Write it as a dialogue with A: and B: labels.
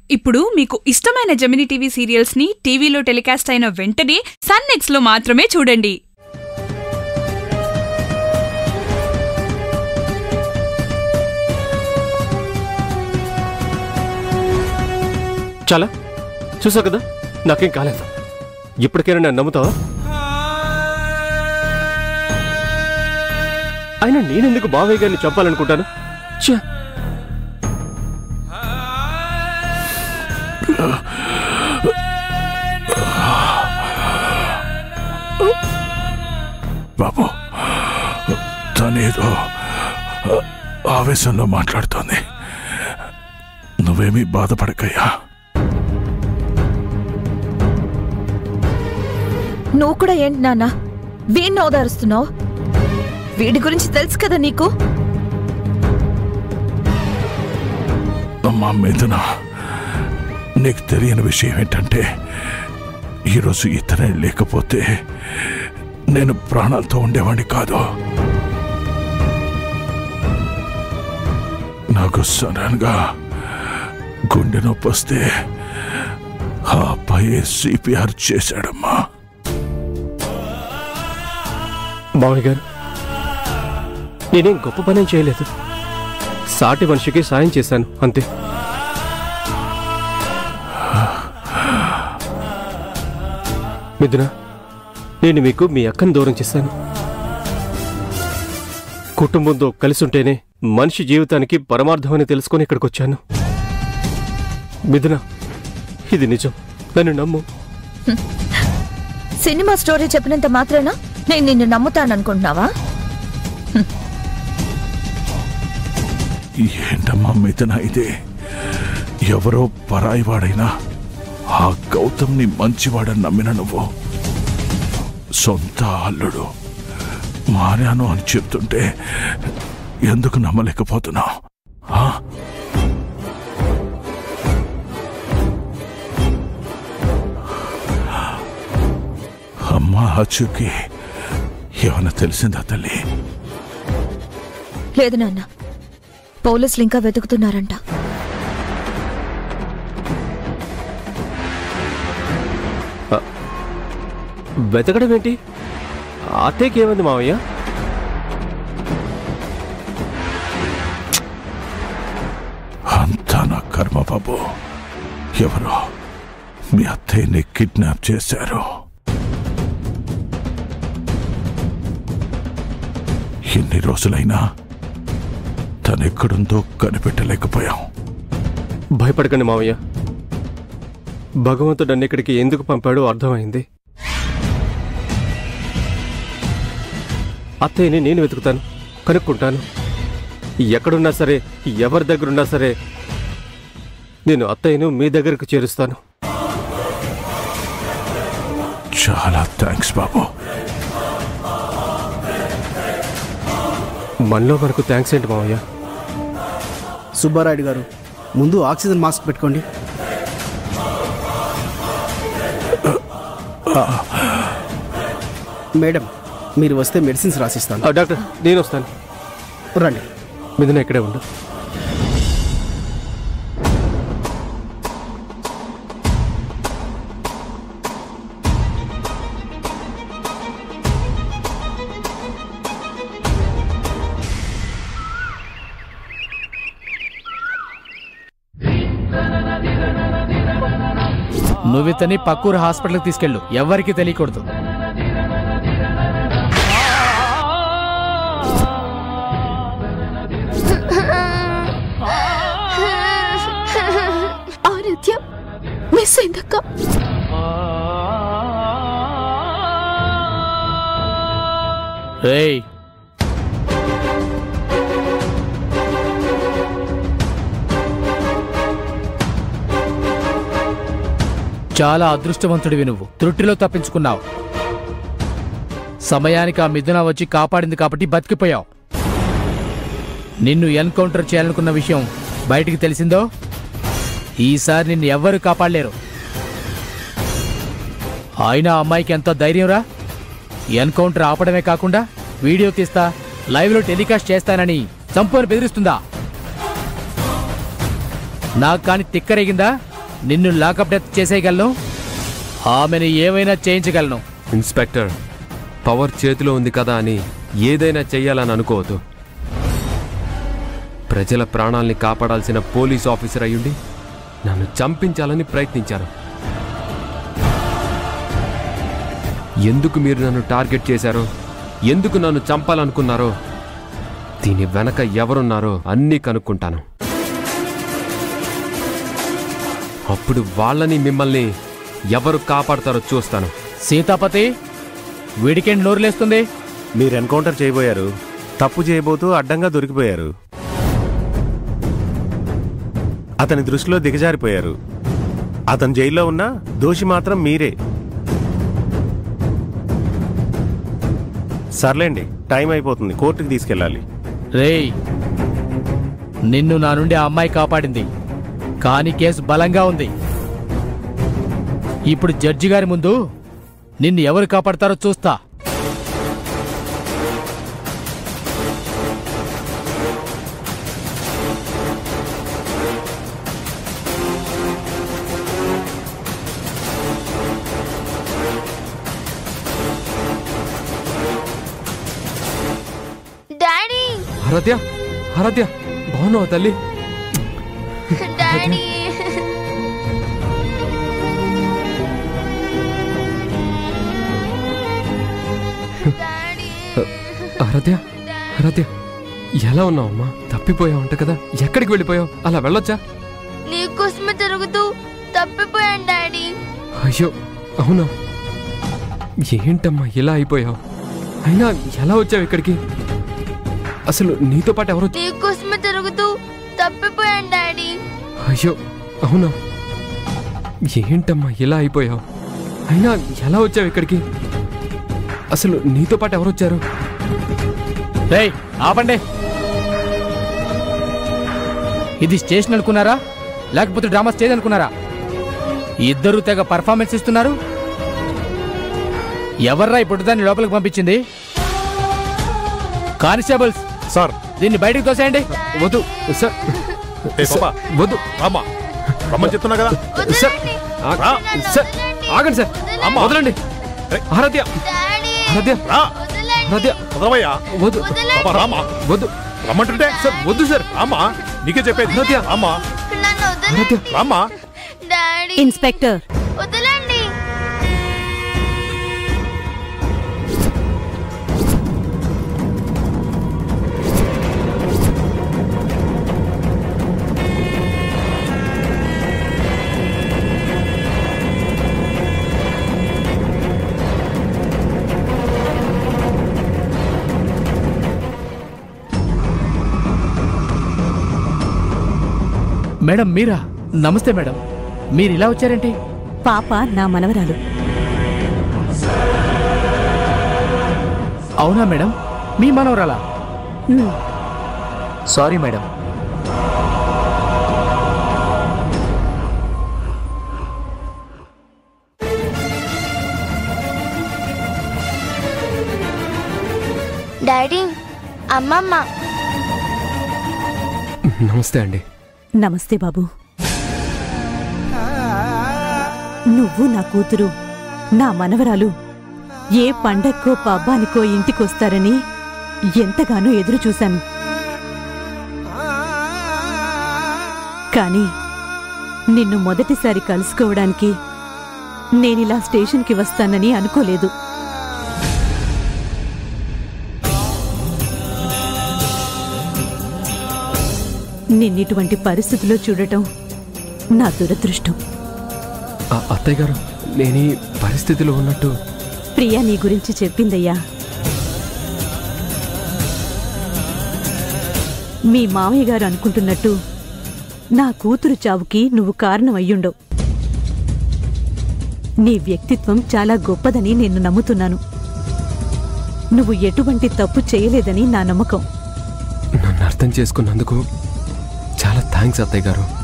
A: ఇప్పుడు మీకు ఇష్టమైన జెమిని టీవీ సీరియల్స్ ని టీవీలో టెలికాస్ట్ అయిన వెంటనే సన్ నెక్స్ట్ లో మాత్రమే చూడండి
B: చాలా చూసావు కదా నాకేం కాలేదు ఇప్పటికైనా నన్ను నమ్ముతావా అయినా నేనెందుకు బావయ్య గారిని చంపాలనుకుంటాను ఛ!
C: బాబు తనేదో ఆవేశంలో మాట్లాడుతోంది నువ్వేమీ బాధపడకయ్యా
D: నువ్వు కూడా ఏంటి నాన్న వీణ్ణి ఓదారుస్తున్నావు వీడి గురించి తెలుసు కదా నీకు
C: అమ్మా మిథున నీకు తెలియని విషయం ఏంటంటే ఈరోజు ఇతనే లేకపోతే నేను ప్రాణాలతో ఉండేవాడిని కాదు నాకు సడన్గా గుండె నొప్పి వస్తే ఆ అబ్బాయి సిపిఆర్ చేశాడమ్మా
B: బావయ్య గారు నేనేం గొప్ప పనేం చేయలేదు సాటి మనిషికి సాయం చేశాను అంతే మిథున నేను మీకు మీ అక్కను దూరం చేశాను కుటుంబంతో కలిసి ఉంటేనే మనిషి జీవితానికి పరమార్థమని తెలుసుకొని ఇక్కడికి వచ్చాను మిథున ఇది నిజం నన్ను నమ్ము
D: సినిమా స్టోరీ చెప్పినంత మాత్రాన నేను నిన్ను నమ్ముతాననుకుంటున్నావా
C: ఏంటమ్మా మిథున ఇదే ఎవరో పరాయివాడైనా ఆ గౌతమ్ని మంచివాడని నమ్మిన నువ్వు సొంత అల్లుడు మారాను అని చెప్తుంటే ఎందుకు నమ్మలేకపోతున్నావు ఆ? అమ్మా అచ్చుకి ఏమైనా తెలిసిందా తల్లి
D: లేదు నాన్న పోలీసులు ఇంకా వెతుకుతున్నారంట
B: వెతకడం ఏంటి అత్తయ్యకి ఏమైంది మావయ్య
C: అంతా నా కర్మ బాబు ఎవరో మీ అత్తయ్యని కిడ్నాప్ చేశారు ఎన్ని రోజులైనా తనెక్కడుందో కనిపెట్టలేకపోయాం
B: భయపడకండి మావయ్య భగవంతుడు నన్ను ఇక్కడికి ఎందుకు పంపాడో అర్థమైంది అత్తయ్యని నేను వెతుకుతాను కనుక్కుంటాను ఎక్కడున్నా సరే ఎవరి దగ్గరున్నా సరే నేను అత్తయ్యను మీ దగ్గరకు చేరుస్తాను
C: చాలా థ్యాంక్స్ బాబు
B: మనలో మనకు థ్యాంక్స్ ఏంటి మావయ్య
E: సుబ్బారాయుడు గారు ముందు ఆక్సిజన్ మాస్క్ పెట్టుకోండి మేడం మీరు వస్తే మెడిసిన్స్ రాసిస్తాను
B: ఆ, డాక్టర్ నేను వస్తాను
E: రండి
B: మిథున ఇక్కడే ఉండు
F: నువ్వితని పక్కూరు హాస్పిటల్కి తీసుకెళ్ళు ఎవరికి తెలియకూడదు
G: ఆరాధ్య మిస్ అయిందక్క
F: ఏయ్ చాలా అదృష్టవంతుడివి నువ్వు త్రుటిలో తప్పించుకున్నావు సమయానికి ఆ మిథున వచ్చి కాపాడింది కాబట్టి బతికిపోయావు నిన్ను ఎన్కౌంటర్ చేయాలనుకున్న విషయం బయటికి తెలిసిందో ఈసారి నిన్ను ఎవ్వరూ కాపాడలేరు అయినా ఆ అమ్మాయికి ఎంతో ధైర్యంరా ఎన్కౌంటర్ ఆపడమే కాకుండా వీడియో తీస్తా లైవ్లో టెలికాస్ట్ చేస్తానని చంపుని బెదిరిస్తుందా నాకు కాని తిక్కరేగిందా నిన్ను లాకప్ డెత్ చేసేయగలను ఆమెను ఏమైనా చేయించగలను
H: ఇన్స్పెక్టర్ పవర్ చేతిలో ఉంది కదా అని ఏదైనా చెయ్యాలని అనుకోవద్దు ప్రజల ప్రాణాల్ని కాపాడాల్సిన పోలీస్ ఆఫీసర్ అయ్యుండి నన్ను చంపించాలని ప్రయత్నించారు ఎందుకు మీరు నన్ను టార్గెట్ చేశారో ఎందుకు నన్ను చంపాలనుకున్నారో దీని వెనక ఎవరున్నారో అన్నీ కనుక్కుంటాను అప్పుడు వాళ్ళని మిమ్మల్ని ఎవరు కాపాడతారో చూస్తాను
F: సీతాపతి వీడికేంటి నోరులేస్తుంది
B: మీరు ఎన్కౌంటర్ చేయబోయారు తప్పు చేయబోతూ అడ్డంగా దొరికిపోయారు అతని దృష్టిలో దిగజారిపోయారు అతను జైల్లో ఉన్నా దోషి మాత్రం మీరే సర్లేండి టైం అయిపోతుంది కోర్టుకి తీసుకెళ్ళాలి
F: రేయ్ నిన్ను నా నుండి ఆ అమ్మాయి కాపాడింది కానీ కేసు బలంగా ఉంది ఇప్పుడు జడ్జి గారి ముందు నిన్ను ఎవరు కాపాడతారో చూస్తా
G: డాడీ
H: ఆరాధ్య ఆరాధ్య బాగున్నావా తల్లి
G: డాడీ డాడీ
H: ఆరాధ్య ఆరాధ్య ఎలా ఉన్నావమ్మా తప్పిపోయావంట కదా ఎక్కడికి వెళ్ళిపోయావు అలా వెళ్ళొచ్చా
G: నీకోసమే తిరుగుతూ తప్పిపోయాను డాడీ
H: అయ్యో అవునా ఏంటమ్మా ఇలా అయిపోయావు అయినా ఎలా వచ్చావు ఇక్కడికి అసలు నీతో పాటు ఎవరు వచ్చి-
G: నీకోసమే తిరుగుతూ తప్పిపోయాను డాడీ
H: అయ్యో అవునా ఏంటమ్మా ఇలా అయిపోయావు అయినా ఎలా వచ్చావు ఇక్కడికి అసలు నీతో పాటు ఎవరు వచ్చారు
F: రేయ్ ఆపండి ఇది స్టేషన్ అనుకున్నారా లేకపోతే డ్రామా స్టేజ్ అనుకున్నారా ఇద్దరు తెగ పర్ఫార్మెన్స్ ఇస్తున్నారు ఎవర్రా ఇప్పుడు దాన్ని లోపలికి పంపించింది కానిస్టేబుల్స్
C: సార్
F: దీన్ని బయటికి తోసేయండి
H: వద్దు సార్
C: ఏ పాపా,
H: వద్దు
C: రామ్మా రమ్మని చెప్తున్నా కదా
H: సార్ ఆ-
C: రా.
H: సార్ ఆగండి సార్
C: అమ్మా.
H: వదలండి ఆరాధ్య
G: డాడీ
H: ఆరాధ్య
C: రా
G: వదలండి
H: ఆరాధ్య
C: కుదరవయ్యా
H: వద్దు
C: పాపా రామా
H: వద్దు
C: రమ్మంటుంటే
H: సార్ వద్దు సార్
C: రామా నీకే చెప్పేది
H: ఆరాధ్య.
C: రామా
G: నన్ను
H: ఆరాధ్య
G: వదలండి
C: రామా
G: డాడీ
D: ఇన్స్పెక్టర్
G: వదలండి
F: మేడం మీరా నమస్తే మేడం మీరు ఇలా వచ్చారేంటి
D: పాప నా మనవరాలు
F: అవునా మేడం మీ మనవరాలా
I: సారీ మేడం
G: డాడీ అమ్మమ్మ
H: నమస్తే అండి
D: నమస్తే బాబు నువ్వు నా కూతురు నా మనవరాలు ఏ పండక్కో పబ్బానికో ఇంటికొస్తారని ఎంతగానో ఎదురు చూశాను కానీ నిన్ను మొదటిసారి కలుసుకోవడానికి నేనిలా స్టేషన్కి వస్తానని అనుకోలేదు నిన్నిటువంటి పరిస్థితిలో చూడటం నా దురదృష్టం
H: ఆ అత్తయ్య గారు నేను ఈ పరిస్థితిలో ఉన్నట్టు
D: ప్రియా నీ గురించి చెప్పిందయ్యా మీ మామయ్య గారు అనుకుంటున్నట్టు నా కూతురు చావుకి నువ్వు కారణం అయ్యుండవు నీ వ్యక్తిత్వం చాలా గొప్పదని నేను నమ్ముతున్నాను నువ్వు ఎటువంటి తప్పు చేయలేదని నా నమ్మకం
H: నన్ను అర్థం చేసుకున్నందుకు చాలా థ్యాంక్స్ అత్తయ్య గారు